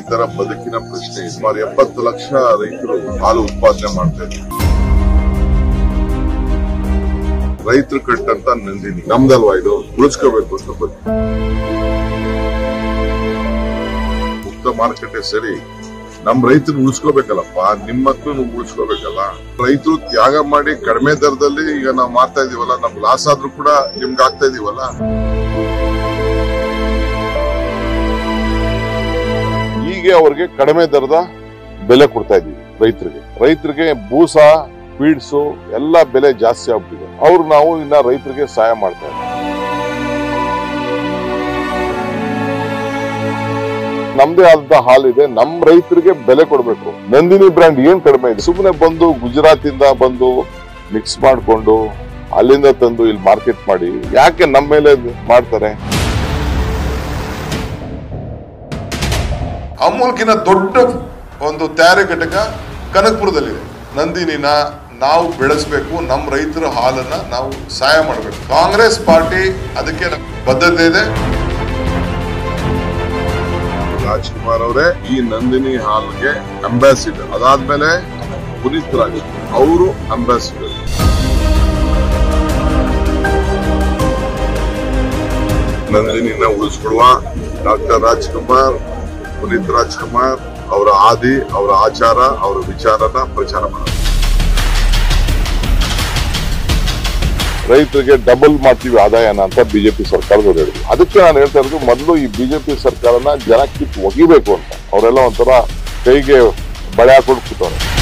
ರೈತರ ಬದುಕಿನ ಪ್ರಶ್ನೆ ಇದೆ. ಸುಮಾರು ಎಪ್ಪತ್ತು ಲಕ್ಷ ರೈತರು ಹಾಲು ಉತ್ಪಾದನೆ ಮಾಡ್ತಾ ಇದ್ದಾರೆ ರೈತರು ಕಟ್ಟಂತ ನಂದಿನಿ ನಮ್ದಲ್ವಾ ಇದು ಉಳಿಸ್ಕೋಬೇಕು ಅಂತ ಬಂದು ಮುಕ್ತ ಮಾರುಕಟ್ಟೆ ಸರಿ ನಮ್ ರೈತರು ಉಳಿಸ್ಕೋಬೇಕಲ್ಲಪ್ಪ ನಿಮ್ಮ ಮಕ್ಕಳು ಉಳಿಸ್ಕೋಬೇಕಲ್ಲ ರೈತರು ತ್ಯಾಗ ಮಾಡಿ ಕಡಿಮೆ ದರದಲ್ಲಿ ಈಗ ನಾವು ಮಾಡ್ತಾ ಇದೀವಲ್ಲ ನಮ್ಗೆ ಲಾಸ್ ಆದ್ರೂ ಕೂಡ ನಿಮ್ಗೆ ಆಗ್ತಾ ಇದೀವಲ್ಲ ಹೀಗೆ ಅವ್ರಿಗೆ ಕಡಿಮೆ ದರದ ಬೆಲೆ ಕೊಡ್ತಾ ಇದೀವಿ ರೈತರಿಗೆ ರೈತರಿಗೆ ಬೂಸ ಫೀಡ್ಸು ಎಲ್ಲ ಬೆಲೆ ಜಾಸ್ತಿ ಆಗ್ಬಿಟ್ಟಿದೆ ಅವ್ರು ನಾವು ಇನ್ನ ರೈತರಿಗೆ ಸಹಾಯ ಮಾಡ್ತಾ ಇದ್ದೀವಿ ನಮ್ದೇ ಆದಂತ ಹಾಲಿದೆ ನಮ್ ರೈತರಿಗೆ ಬೆಲೆ ಕೊಡ್ಬೇಕು ನಂದಿನಿ ಬ್ರ್ಯಾಂಡ್ ಏನ್ ಕಡಿಮೆ ಇದೆ ಸುಮ್ಮನೆ ಬಂದು ಗುಜರಾತ್ ಇಂದ ಬಂದು ಮಿಕ್ಸ್ ಮಾಡ್ಕೊಂಡು ಅಲ್ಲಿಂದ ತಂದು ಇಲ್ಲಿ ಮಾರ್ಕೆಟ್ ಮಾಡಿ ಯಾಕೆ ನಮ್ಮ ಮೇಲೆ ಮಾಡ್ತಾರೆ ಅಮೂಲ್ಕಿನ ದೊಡ್ಡ ಒಂದು ತಯಾರಿ ಘಟಕ ಕನಕಪುರದಲ್ಲಿದೆ ನಂದಿನಿನ ನಾವು ಬೆಳೆಸಬೇಕು ನಮ್ಮ ರೈತರ ಹಾಲನ್ನ ನಾವು ಸಹಾಯ ಮಾಡಬೇಕು ಕಾಂಗ್ರೆಸ್ ಪಾರ್ಟಿ ಅದಕ್ಕೆ ಬದ್ಧತೆ ಇದೆ ರಾಜ್ಕುಮಾರ್ ಅವರೇ ಈ ನಂದಿನಿ ಹಾಲ್ಗೆ ಅಂಬಾಸಿಡರ್ ಅದಾದ್ಮೇಲೆ ಪುನೀತ್ ರಾಜ್ ಅವರು ಅಂಬಾಸಿಡರ್ ನಂದಿನಿನ ಉಳಿಸ್ಕೊಡುವ ಡಾಕ್ಟರ್ ರಾಜ್ಕುಮಾರ್ ಪುನೀತ್ ರಾಜ್ಕುಮಾರ್ ಅವರ ಆದಿ ಅವರ ಆಚಾರ ಅವರ ವಿಚಾರನ ಪ್ರಚಾರ ಮಾಡೋದು ರೈತರಿಗೆ ಡಬಲ್ ಮಾಡ್ತೀವಿ ಆದಾಯನ ಅಂತ ಬಿಜೆಪಿ ಸರ್ಕಾರದವ್ರು ಹೇಳಿದ್ರು ಅದಕ್ಕೆ ನಾನು ಹೇಳ್ತಾ ಇರೋದು ಮೊದಲು ಈ ಬಿಜೆಪಿ ಸರ್ಕಾರನ ಜನ ಕಿತ್ತು ಒಗಿಬೇಕು ಅಂತ ಅವರೆಲ್ಲ ಒಂಥರ ಕೈಗೆ ಬಳೆ ಹಾಕೊಂಡು ಕೂತವ್ರೆ